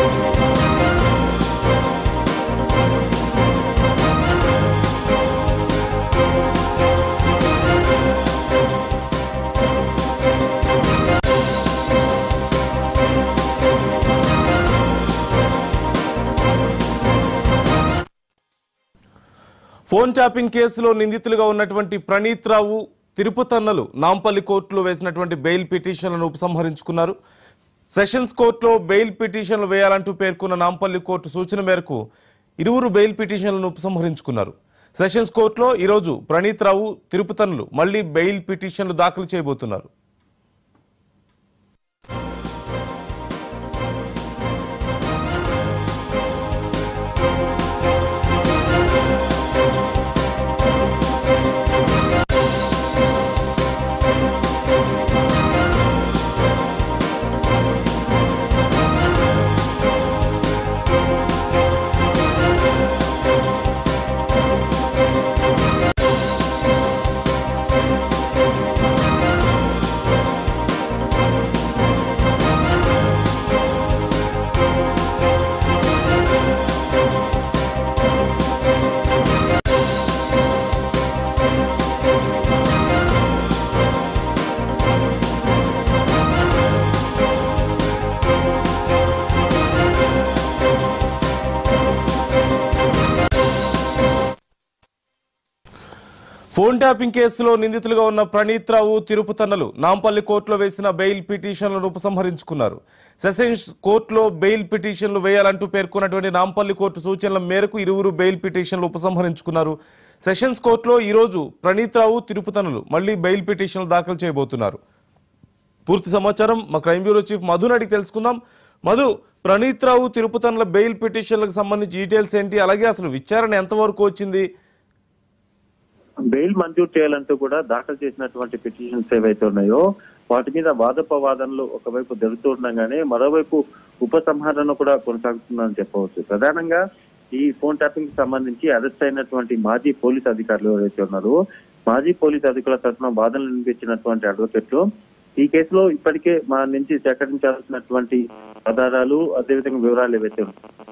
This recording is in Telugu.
ఫోన్ ట్యాపింగ్ కేసులో నిందితులుగా ఉన్నటువంటి ప్రణీత్ రావు తిరుపతన్నలు నాంపల్లి కోర్టులో వేసినటువంటి బెయిల్ పిటిషన్లను ఉపసంహరించుకున్నారు సెషన్స్ కోర్టులో బెయిల్ పిటిషన్లు వేయాలంటూ పేర్కొన్న నాంపల్లి కోర్టు సూచన మేరకు ఇరువురు బెయిల్ పిటిషన్లను ఉపసంహరించుకున్నారు సెషన్స్ కోర్టులో ఈరోజు ప్రణీత్ రావు తిరుపతన్నలు మళ్లీ బెయిల్ పిటిషన్లు దాఖలు చేయబోతున్నారు ఫోన్ ట్యాపింగ్ కేసులో నిందితులుగా ఉన్న ప్రణీత్ రావు తిరుపతన్నలు నాంపల్లి కోర్టులో వేసిన బెయిల్ పిటిషన్లను ఉపసంహరించుకున్నారు సెషన్స్ కోర్టులో బెయిల్ పిటిషన్లు వేయాలంటూ పేర్కొన్నటువంటి నాంపల్లి కోర్టు సూచనల మేరకు ఇరువురు బెయిల్ పిటిషన్లు ఉపసంహరించుకున్నారు సెషన్స్ కోర్టులో ఈరోజు ప్రణీత్ రావు తిరుపతన్నలు మళ్లీ బెయిల్ పిటిషన్లు దాఖలు చేయబోతున్నారు పూర్తి సమాచారం మా క్రైమ్ బ్యూరో చీఫ్ మధుని అడిగి తెలుసుకుందాం మధు ప్రణీత్ రావు తిరుపతన్ల బెయిల్ పిటిషన్లకు సంబంధించి డీటెయిల్స్ ఏంటి అలాగే అసలు విచారణ ఎంతవరకు వచ్చింది బెయిల్ మంజూరు చేయాలంటూ కూడా దాఖలు చేసినటువంటి పిటిషన్స్ ఏవైతే ఉన్నాయో వాటి మీద వాదోపవాదనలు ఒకవైపు జరుగుతూ ఉండగానే మరోవైపు ఉపసంహరణ కూడా కొనసాగుతుందని చెప్పవచ్చు ప్రధానంగా ఈ ఫోన్ ట్యాపింగ్ కి సంబంధించి అరెస్ట్ అయినటువంటి మాజీ పోలీస్ అధికారులు ఎవరైతే ఉన్నారో మాజీ పోలీస్ అధికారుల తరఫున వాదనలు వినిపించినటువంటి అడ్వకేట్లు ఈ కేసులో ఇప్పటికే మా నుంచి సేకరించాల్సినటువంటి ఆధారాలు అదేవిధంగా వివరాలు ఏవైతే ఉన్నాయో